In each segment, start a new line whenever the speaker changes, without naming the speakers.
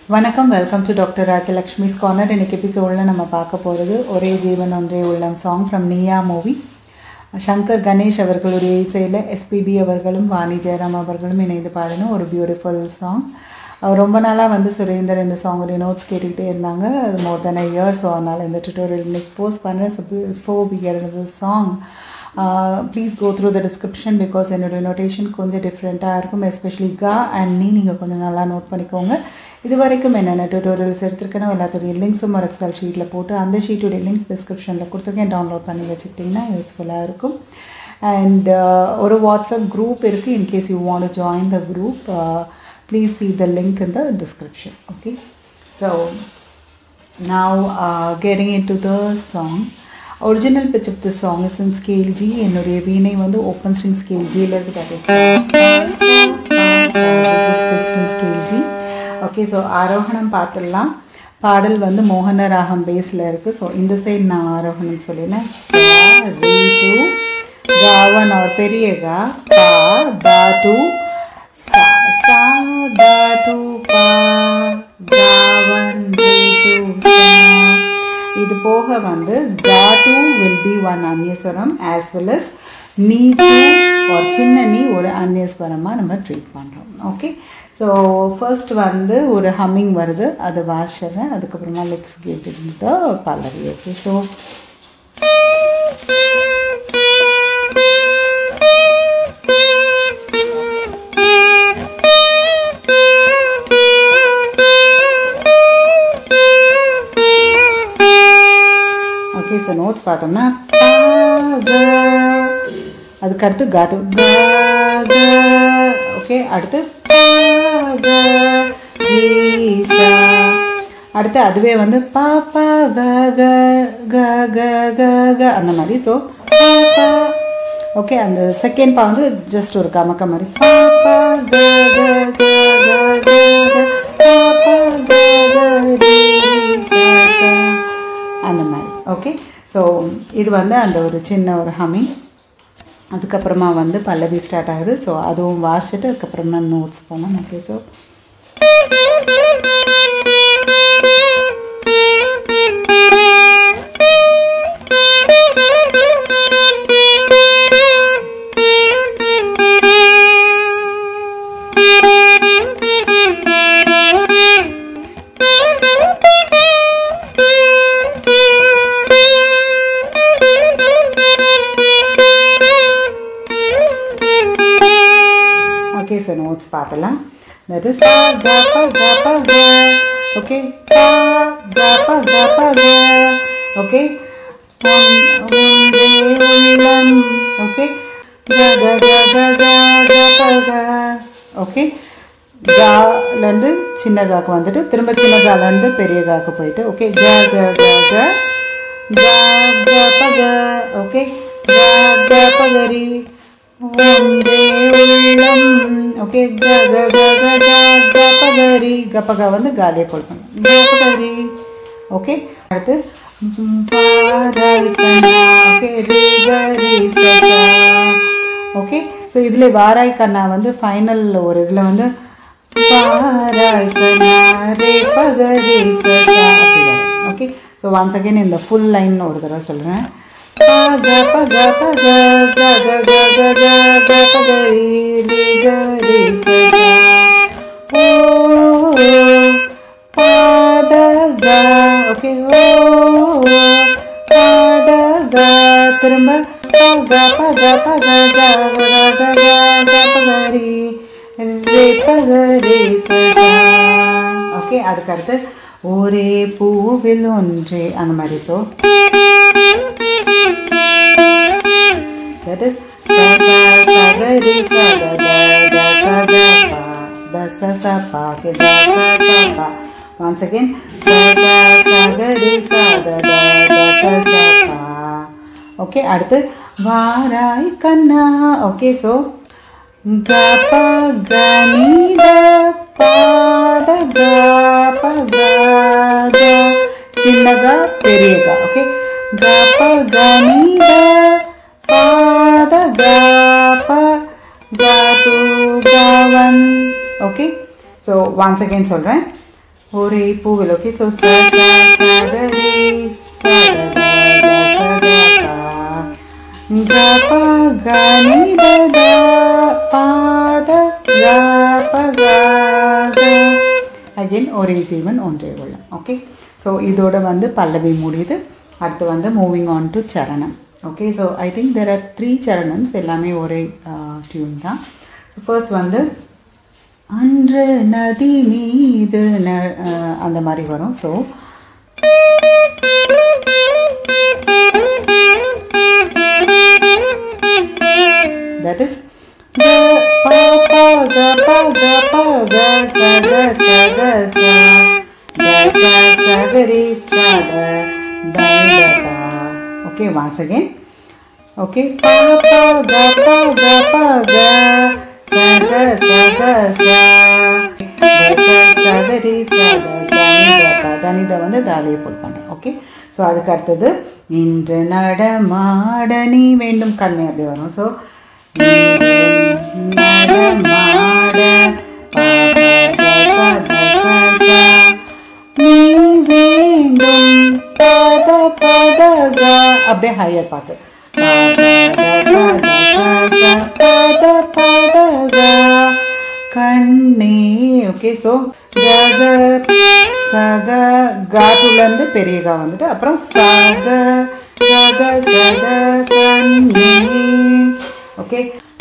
வணக்கம் welcome to doctor Rajalakshmi's corner இன்னைக்கு எபிசோடில் நம்ம பார்க்க போகிறது ஒரே ஜீவன் ஒன்றே உள்ளம் song from Neeya movie Shankar Ganesh அவர்களுடைய இசையில் எஸ்பிபி அவர்களும் வாணி ஜெயராம் அவர்களும் இணைந்து பாடின ஒரு பியூட்டிஃபுல் சாங் ரொம்ப நாளாக வந்து சுரேந்தர் இந்த சாங்குடைய நோட்ஸ் கேட்டுக்கிட்டே இருந்தாங்க அது மோர் தென் அ இயர் ஸோ அதனால் இந்த டுட்டோரியல் இன்னைக்கு போஸ்ட் பண்ணுறேன் so before the song please go through the description because என்னுடைய நோட்டேஷன் கொஞ்சம் டிஃப்ரெண்ட்டாக இருக்கும் எஸ்பெஷலி கா அண்ட் நீ நீங்கள் கொஞ்சம் நல்லா நோட் பண்ணிக்கோங்க இது வரைக்கும் என்னென்ன டியூட்டோரியல்ஸ் எடுத்திருக்கேனோ எல்லாத்துடைய லிங்க்ஸும் ஒரு எக்ஸல் ஷீட்டில் போட்டு அந்த ஷீட்டுடைய லிங்க் டிஸ்கிரிப்ஷனில் கொடுத்துருக்கேன் டவுன்லோட் பண்ணி வச்சுக்கிட்டிங்கன்னா யூஸ்ஃபுல்லாக இருக்கும் அண்ட் ஒரு வாட்ஸ்அப் குரூப் இருக்குது in case you want join the group please see the link in the description okay so now uh, getting into the song original pitch of the song is in scale G என்னுடைய வீணை வந்து open string scale ஜியில் இருக்குது scale G okay so ஆரோகணம் பார்த்துடலாம் பாடல் வந்து மோகன ராகம் பேஸில் இருக்குது ஸோ இந்த சைடு நான் ஆரோகணம் சொல்லினேன் ரீ டூ காவன் அவர் பெரிய கா பா தா டூ சா சா தா டூ பா காவன் ரீ டூ சா இது போக வந்து கா டூ வில் பி ஒன் அந்நியஸ்வரம் ஆஸ் வெல் அஸ் நீ டூ ஒரு சின்ன நீ ஒரு அந்நியஸ்வரமாக நம்ம ட்ரீட் பண்ணுறோம் ஓகே ஸோ ஃபர்ஸ்ட் வந்து ஒரு ஹம்மிங் வருது அதை வாஷறேன் அதுக்கப்புறமா லெட்ஸ் கெட் இன் த பல்லவி okay so okay so notes பார்த்தோம்னா அதுக்கு அடுத்து காட்டு ஓகே அடுத்து அடுத்து அதுவே வந்து பா பா க க க க க க அந்த மாதிரி ஸோ பா ஓகே அந்த செகண்ட் பா வந்து ஜஸ்ட் ஒரு கமக்க மாதிரி பா பா க க க க க பா பா க க ரீ சா சா அந்த மாதிரி ஓகே ஸோ இது வந்து அந்த ஒரு சின்ன ஒரு ஹமிங் அதுக்கப்புறமா வந்து பல்லவி ஸ்டார்ட் ஆகுது ஸோ அதுவும் வாசிச்சுட்டு அதுக்கப்புறமா நோட்ஸ் போகலாம் okay so okay sir notes பார்த்தலாம் தட் இஸ் க ப க ப க ஓகே ப க ப க ப க ஓகே உள்ளம் ஓகே க க க க க க ப க ஓகே காலேருந்து சின்ன காக்கு வந்துட்டு திரும்ப சின்ன காலேருந்து பெரிய காக்கு போயிட்டு ஓகே க க க க க க ப க ஓகே க க ப கரி ஒன்றே உள்ளம் ஓகே க க க க க க பகரி கப்பக வந்து காலியை போடணும் கபகரி ஓகே அடுத்து ஓகே ரே கரி சசா ஓகே ஸோ இதில் வாராய் கண்ணா வந்து ஃபைனல் ஒரு இதில் வந்து வாராய் கண்ணா ரே பகரி சசா அப்படி வரும் ஓகே ஸோ ஒன்ஸ் அகேன் இந்த ஃபுல் லைன் ஒரு தடவை சொல்கிறேன் பக பக பக க க க க க க பக ரி ரி க ரி ச ஓ பத க ஓகே ஓ பத க திரும்ப பக பக பக க க க க க பக ரி ரே பக ரி ச ஓகே அதுக்கு அடுத்து ஒரே பூவில் ஒன்றே அந்த மாதிரி so that is sa sa sa ga re sa da da da sa da pa da sa sa pa ke da sa sa pa once again sa sa sa ga re sa da da da sa sa pa okay அடுத்து வாராய் கண்ணா okay so க ப க நீ த பாத க ப க க சின்ன க பெரிய க ஓகே க ப க நீ த பாத க ப க டு க one okay so once again சொல்கிறேன் ஒரே பூவில் ஓகே ஸோ ச ச சகரி சத த த சத கா க ப க நி த த பாத க ப க க அகெயின் ஒரே ஜீவன் ஒன்றே உள்ளம் ஓகே ஸோ இதோட வந்து பல்லவி முடியுது அடுத்து வந்து மூவிங் ஆன் டு சரணம் okay so I think there are three சரணம்ஸ் எல்லாமே ஒரே டியூன் தான் ஸோ ஃபர்ஸ்ட் வந்து அன்று நதி மீது ந அஹ், அந்த மாதிரி வரும் so that is ga pa pa ga pa ga pa ga sa ga sa ga sa ga sa sa ga re sa ga da da pa okay once again okay pa pa ga pa ga pa ga sa ga sa ga sa ga sa sa ga re sa ga da ni da pa da ni da வந்து தாலியை புல் பண்ணுறேன் okay so அதுக்கு அடுத்தது இன்று நடமாட நீ வேண்டும் கண்ணு அப்படி வரும் ஸோ நடமாட நீ வேண்டும் பத பதக அப்படியே ஹையர் பார்த்து பத பதக கண்ணே ஓகே ஸோ ஜக சக காட்டுலேருந்து பெரிய கா வந்துட்டு அப்புறம் சக சக சக கண்ணே ஓகே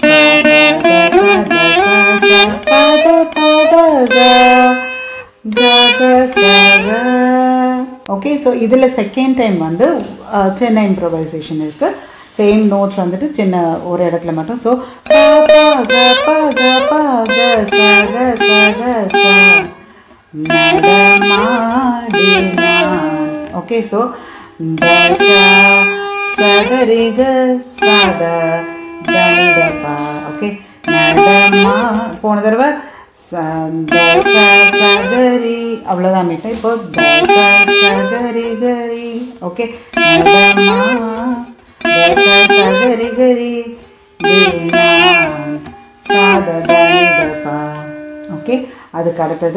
பத பதக கக சக ஓகே ஸோ இதில் செகண்ட் டைம் வந்து அஹ், சின்ன இம்ப்ரவைசேஷன் இருக்குது சேம் நோட்ஸ் வந்துட்டு சின்ன ஒரு இடத்துல மட்டும் ஸோ பக பக பக சக சக ச நடமாடினான் ஓகே ஸோ தச சகரிக சத தனிதப்பா ஓகே நடமா போன தடவை ச- தச சகரி அவ்வளோதான் மீட்டேன் இப்போ தச சகரி கரி ஓகே நடமா தச சகரி கரி தீனான் சாத தனிதப்பா ஓகே அதுக்கு அடுத்தது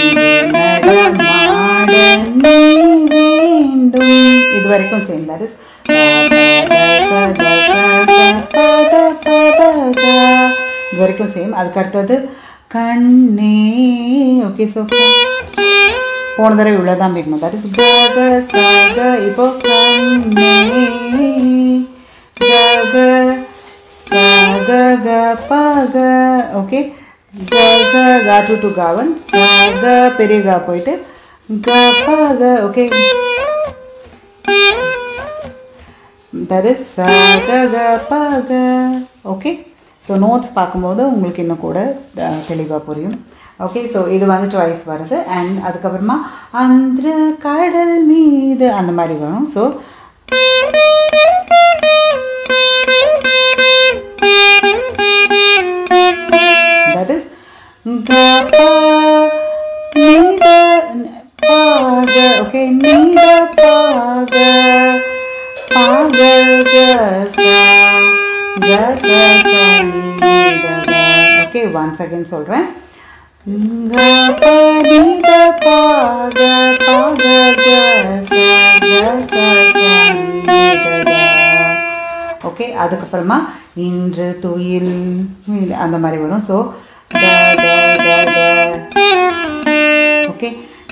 நடமாட நீ வேண்டும் இது வரைக்கும் சேம் தட் இஸ் இது வரைக்கும் சேம் அதுக்கு அடுத்தது கண்ணே ஓகே ஸோ போன தடவை இவ்வளோதான் போயிடணும் தட் இஸ் கக சக இப்போ கண்ணே கக சக க பக ஓகே கக காட்டு டு காவன் சக பெரிய கா போயிட்டு க பக ஓகே தட் இஸ் சக க பக ஓகே ஸோ நோட்ஸ் பார்க்கும்போது உங்களுக்கு இன்னும் கூட தெளிவாக புரியும் ஓகே ஸோ இது வந்து ட்வைஸ் வருது அண்ட் அதுக்கப்புறமா அந்த கடல் மீது அந்த மாதிரி வரும் so that is ga pa ni da pa ga okay ni da pa ga pa ga ga sa ga sa sa ni da ga okay once again சொல்றேன் ga pa ni da pa ga pa ga ga sa ga sa sa ni da ga okay அதுக்கப்புறமா இன்று துயில் இல்ல, அந்த மாதிரி வரும் so okay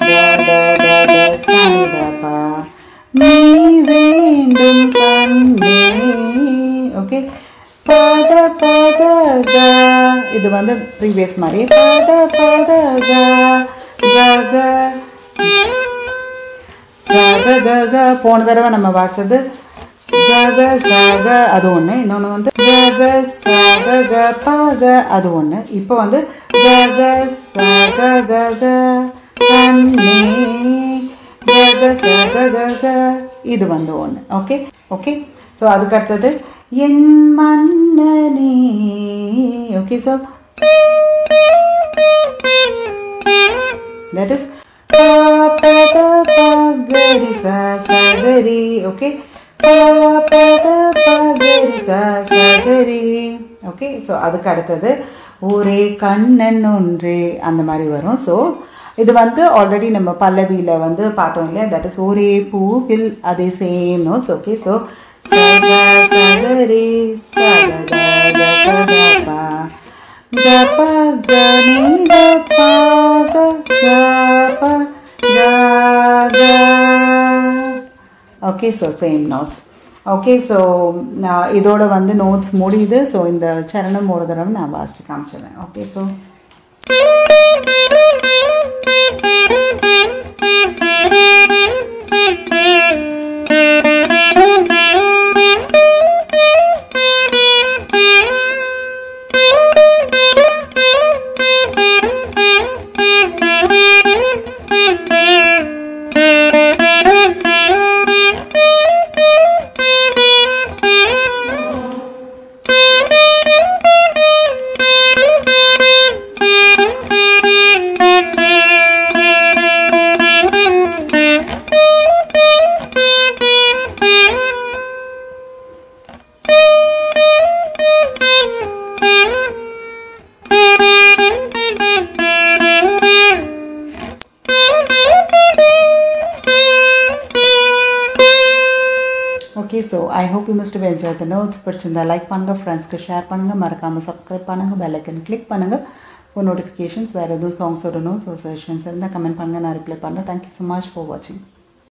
நீ வேண்டும் கண்ணே ஓகே பத பத க இது வந்து ப்ரீவியஸ் மாதிரி பத பத க க க சக கக போன தடவை நம்ம வாசிச்சது கக சக அது ஒன்று இன்னொன்று வந்து கக சக க பக அது ஒன்று இப்போ வந்து கக சக கக கண்ணே கக சக கக இது வந்து ஒன்று ஓகே ஓகே ஸோ அதுக்கு அடுத்தது என் மன்னனே okay so that is pa pa da pa ga ri sa sa ga ri okay pa pa da pa ga ri sa sa ga ri okay so அதுக்கு அடுத்தது ஒரே கண்ணன் ஒன்றே அந்த மாதிரி வரும் ஸோ இது வந்து ஆல்ரெடி நம்ம பல்லவியில் வந்து பார்த்தோம் இல்லையா தட் இஸ் ஒரே பூவில் அதே சேம் நோட்ஸ் ஓகே ஸோ சகரே சததா கப கனி கப கப okay so same notes okay so இதோட வந்து நோட்ஸ் முடியுது ஸோ இந்த சரணம் ஒரு தடவை நான் வாசிச்சு காமிச்சிடுறேன் okay so okay so I hope you must enjoy the notes பிடிச்சிருந்தா லைக் பண்ணுங்கள் ஃப்ரெண்ட்ஸ்க்கு ஷேர் பண்ணுங்கள் மறக்காமல் சப்ஸ்கிரைப் பண்ணுங்கள் பெல் ஐக்கன் கிளிக் பண்ணுங்கள் ஃபோன் நோட்டிஃபிகேஷன்ஸ் வேறு எதுவும் சாங்ஸோட நோட்ஸ் சஜஷன்ஸ் இருந்தால் கமெண்ட் பண்ணுங்கள் நான் ரிப்ளை பண்ணுறேன் தேங்க்யூ ஸோ மச் ஃபார் வாட்சிங்